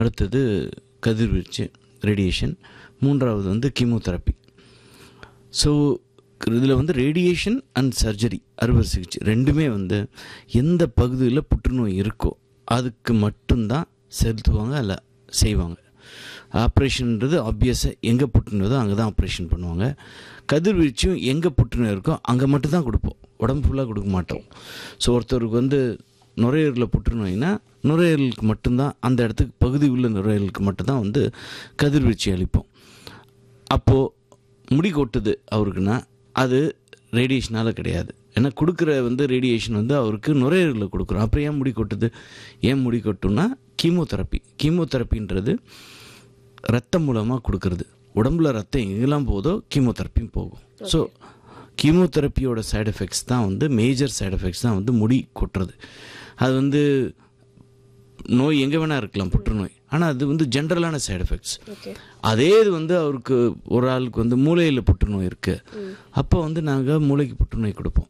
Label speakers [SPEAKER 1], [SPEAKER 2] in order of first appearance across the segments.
[SPEAKER 1] அடுத்தது கதிர்வீச்சு ரேடியேஷன் மூன்றாவது வந்து கீமோதெரப்பி ஸோ இதில் வந்து ரேடியேஷன் அண்ட் சர்ஜரி அறுவை சிகிச்சை ரெண்டுமே வந்து எந்த பகுதியில் புற்றுநோய் இருக்கோ அதுக்கு மட்டும்தான் செலுத்துவாங்க அல்ல செய்வாங்க ஆப்ரேஷன்ன்றது ஆப்வியஸாக எங்கே புற்றுநோயோ அங்கே தான் ஆப்ரேஷன் பண்ணுவாங்க கதிர்வீச்சும் எங்கே புற்றுநோய் இருக்கோ அங்கே மட்டும்தான் கொடுப்போம் உடம்பு ஃபுல்லாக கொடுக்க மாட்டோம் ஸோ ஒருத்தருக்கு வந்து நுரையீரலில் புற்றுநோய்னா நுரையீரலுக்கு மட்டும்தான் அந்த இடத்துக்கு பகுதி உள்ள நுரையீரலுக்கு மட்டும்தான் வந்து கதிர்வீச்சு அளிப்போம் அப்போது முடி கொட்டுது அவருக்குன்னா அது ரேடியேஷனால் கிடையாது ஏன்னா கொடுக்குற வந்து ரேடியேஷன் வந்து அவருக்கு நுரையீரலில் கொடுக்குறோம் அப்புறம் ஏன் முடி கொட்டுது ஏன் முடி கொட்டும்னா கீமோதெரப்பி கீமோதெரப்பின்றது ரத்தம் மூலமாக கொடுக்கறது உடம்புல ரத்தம் எங்கெல்லாம் போதோ கீமோதெரப்பியும் போகும் ஸோ கீமோதெரப்பியோட சைடு எஃபெக்ட்ஸ் தான் வந்து மேஜர் சைடு எஃபெக்ட்ஸ் தான் வந்து முடி கொட்டுறது அது வந்து நோய் எங்கே வேணால் இருக்கலாம் புற்றுநோய் ஆனால் அது வந்து ஜென்ரலான சைடு எஃபெக்ட்ஸ்
[SPEAKER 2] ஓகே
[SPEAKER 1] அதே இது வந்து அவருக்கு ஒரு ஆளுக்கு வந்து மூளையில் புற்றுநோய் இருக்குது அப்போ வந்து நாங்கள் மூளைக்கு புற்றுநோய் கொடுப்போம்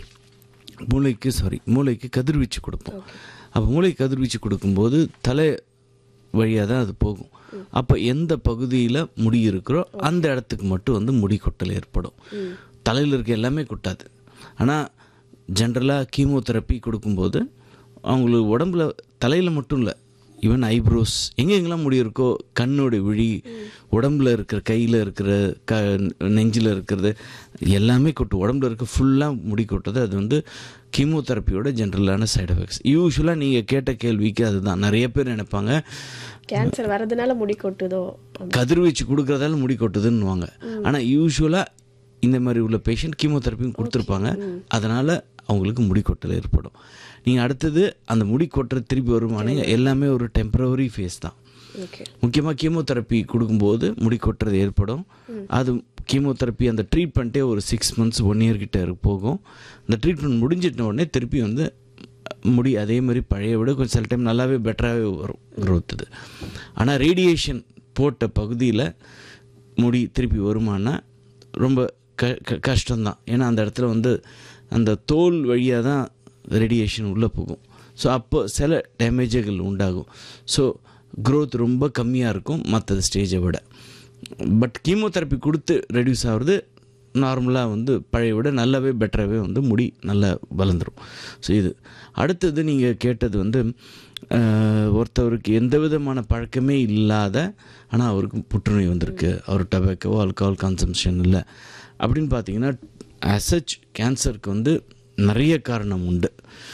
[SPEAKER 1] மூளைக்கு சாரி மூளைக்கு கதிர்வீச்சு கொடுப்போம் அப்போ மூளைக்கு கதிர்வீச்சு கொடுக்கும்போது தலை வழியாக தான் அது போகும் அப்போ எந்த பகுதியில் முடி இருக்கிறோ அந்த இடத்துக்கு மட்டும் வந்து முடி கொட்டல் ஏற்படும் தலையில் இருக்க எல்லாமே கொட்டாது ஆனால் ஜென்ரலாக கீமோதெரப்பி கொடுக்கும்போது அவங்களுக்கு உடம்புல தலையில் மட்டும் இல்லை ஈவன் ஐப்ரோஸ் எங்கெங்கெல்லாம் முடி இருக்கோ கண்ணோட விழி உடம்புல இருக்கிற கையில் இருக்கிற க நெஞ்சில் இருக்கிறது எல்லாமே கொட்டும் உடம்புல இருக்க ஃபுல்லாக முடி கொட்டுறது அது வந்து கீமோதெரப்பியோட ஜென்ரலான சைடு எஃபெக்ட்ஸ் யூஸ்வலாக நீங்கள் கேட்ட கேள்விக்கு அதுதான் நிறைய பேர் நினைப்பாங்க
[SPEAKER 2] கேன்சர் வரதுனால முடி கொட்டுதோ
[SPEAKER 1] கதிர்வீச்சு கொடுக்குறதால முடி கொட்டுதுன்னுவாங்க ஆனால் யூஸ்வலாக இந்த மாதிரி உள்ள பேஷண்ட் கீமோதெரப்பியும் கொடுத்துருப்பாங்க அதனால் அவங்களுக்கு முடி கொட்டல் ஏற்படும் நீங்கள் அடுத்தது அந்த முடி கொட்டுற திருப்பி வருமானங்க எல்லாமே ஒரு டெம்பரவரி ஃபேஸ் தான்
[SPEAKER 2] ஓகே
[SPEAKER 1] முக்கியமாக கீமோதெரப்பி கொடுக்கும்போது முடி கொட்டுறது ஏற்படும் அது கீமோதெரப்பி அந்த ட்ரீட்மெண்ட்டே ஒரு சிக்ஸ் மந்த்ஸ் ஒன் இயர் கிட்ட இருக்கு போகும் அந்த ட்ரீட்மெண்ட் முடிஞ்சிட்ட உடனே திருப்பி வந்து முடி அதே மாதிரி பழைய விட கொஞ்சம் சில டைம் நல்லாவே பெட்டராகவே வரும் growth இது ஆனால் ரேடியேஷன் போட்ட பகுதியில் முடி திருப்பி வருமானா ரொம்ப க க- கஷ்டம்தான் ஏன்னா அந்த இடத்துல வந்து அந்த தோல் வழியாக தான் ரேடியேஷன் உள்ளே போகும் ஸோ அப்போ சில டேமேஜுகள் உண்டாகும் ஸோ growth ரொம்ப கம்மியாக இருக்கும் மற்ற ஸ்டேஜை விட பட் கீமோதெரப்பி கொடுத்து ரெடியூஸ் ஆகுறது நார்மலாக வந்து பழைய விட நல்லாவே பெட்டராகவே வந்து முடி நல்லா வளர்ந்துரும் ஸோ இது அடுத்தது நீங்கள் கேட்டது வந்து அஹ், ஒருத்தவருக்கு எந்த விதமான பழக்கமே இல்லாத ஆனால் அவருக்கு புற்றுநோய் வந்திருக்கு அவர் டொபாக்கோ ஆல்கஹால் கன்சம்ஷன் இல்லை அப்படின்னு பார்த்தீங்கன்னா அசச் கேன்சருக்கு வந்து நிறைய காரணம் உண்டு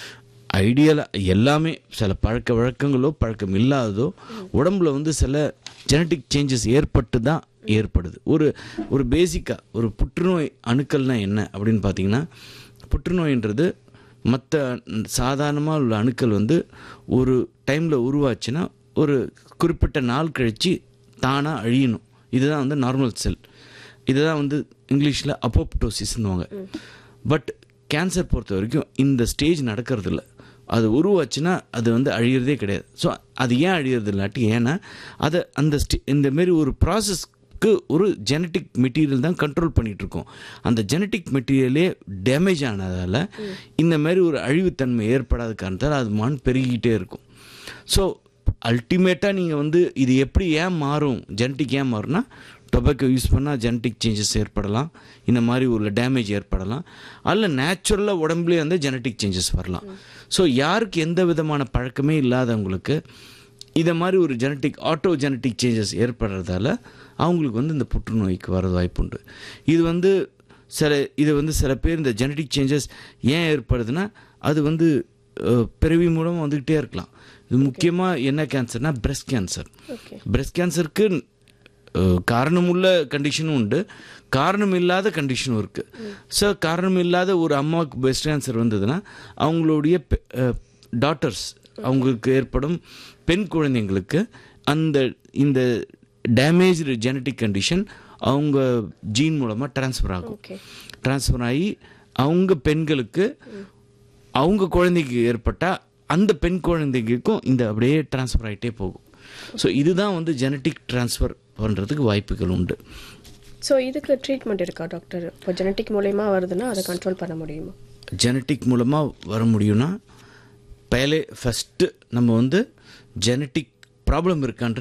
[SPEAKER 1] ஐடியலாக எல்லாமே சில பழக்க வழக்கங்களோ பழக்கம் இல்லாததோ உடம்புல வந்து சில ஜெனட்டிக் சேஞ்சஸ் ஏற்பட்டு தான் ஏற்படுது ஒரு ஒரு பேசிக்காக ஒரு புற்றுநோய் அணுக்கள்னா என்ன அப்படின்னு பார்த்தீங்கன்னா புற்றுநோயின்றது மற்ற சாதாரணமாக உள்ள அணுக்கள் வந்து ஒரு டைமில் உருவாச்சுன்னா ஒரு குறிப்பிட்ட நாள் கழித்து தானாக அழியணும் இதுதான் வந்து நார்மல் செல் இதுதான் வந்து இங்கிலீஷில் அப்போப்டோசிஸ்னுவாங்க பட் கேன்சர் பொறுத்த வரைக்கும் இந்த ஸ்டேஜ் நடக்கிறது இல்ல அது உருவாச்சுன்னா அது வந்து அழியிறதே கிடையாது ஸோ அது ஏன் அழியிறது இல்லாட்டி ஏன்னா அதை அந்த ஸ்டே இந்த மாரி ஒரு ப்ராசஸ்க்கு ஒரு ஜெனட்டிக் மெட்டீரியல் தான் கண்ட்ரோல் பண்ணிட்டு இருக்கோம் அந்த ஜெனட்டிக் மெட்டீரியலே டேமேஜ் ஆனதால் இந்த மாதிரி ஒரு அழிவுத்தன்மை ஏற்படாத காரணத்தால் அது மான் பெருகிக்கிட்டே இருக்கும் ஸோ அல்டிமேட்டாக நீங்கள் வந்து இது எப்படி ஏன் மாறும் ஜெனட்டிக் ஏன் மாறும்னா டொபாக்கோ யூஸ் பண்ணால் ஜெனட்டிக் சேஞ்சஸ் ஏற்படலாம் இந்த மாதிரி ஒரு டேமேஜ் ஏற்படலாம் அல்ல நேச்சுரலாக உடம்புலேயே வந்து ஜெனட்டிக் சேஞ்சஸ் வரலாம் ஸோ யாருக்கு எந்த விதமான பழக்கமே இல்லாதவங்களுக்கு இதை மாதிரி ஒரு ஜெனட்டிக் ஆட்டோ ஜெனட்டிக் சேஞ்சஸ் ஏற்படுறதால அவங்களுக்கு வந்து இந்த புற்றுநோய்க்கு வரது வாய்ப்புண்டு இது வந்து சில இது வந்து சில பேர் இந்த ஜெனட்டிக் சேஞ்சஸ் ஏன் ஏற்படுதுன்னா அது வந்து அஹ், பிறவி மூலம் வந்துக்கிட்டே இருக்கலாம் இது முக்கியமாக என்ன கேன்சர்னா பிரஸ்ட் கேன்சர்
[SPEAKER 2] ஓகே
[SPEAKER 1] பிரஸ்ட் கேன்சருக்கு காரணமுள்ள கண்டிஷனும் உண்டு காரணம் இல்லாத கண்டிஷனும் இருக்குது ஸோ காரணம் இல்லாத ஒரு அம்மாவுக்கு பிரஸ்ட் கேன்சர் வந்ததுன்னா அவங்களுடைய டாட்டர்ஸ் அவங்களுக்கு ஏற்படும் பெண் குழந்தைங்களுக்கு அந்த இந்த டேமேஜ்டு ஜெனட்டிக் கண்டிஷன் அவங்க ஜீன் மூலமாக ட்ரான்ஸ்ஃபர் ஆகும்
[SPEAKER 2] ஓகே
[SPEAKER 1] ட்ரான்ஸ்ஃபர் ஆகி அவங்க பெண்களுக்கு அவங்க குழந்தைக்கு ஏற்பட்டால் அந்த பெண் குழந்தைக்கும் இந்த அப்படியே ட்ரான்ஸ்ஃபர் ஆகிட்டே போகும் ஸோ இதுதான் வந்து ஜெனட்டிக் ட்ரான்ஸ்ஃபர் பண்ணுறதுக்கு வாய்ப்புகள் உண்டு
[SPEAKER 2] ஸோ இதுக்கு ட்ரீட்மெண்ட் இருக்கா டாக்டர் இப்போ ஜெனட்டிக் மூலயமா வருதுன்னா அதை கண்ட்ரோல் பண்ண முடியுமா
[SPEAKER 1] ஜெனட்டிக் மூலமாக வர முடியும்னா பயலே ஃபஸ்ட்டு நம்ம வந்து ஜெனட்டிக் ப்ராப்ளம் இருக்கான்ற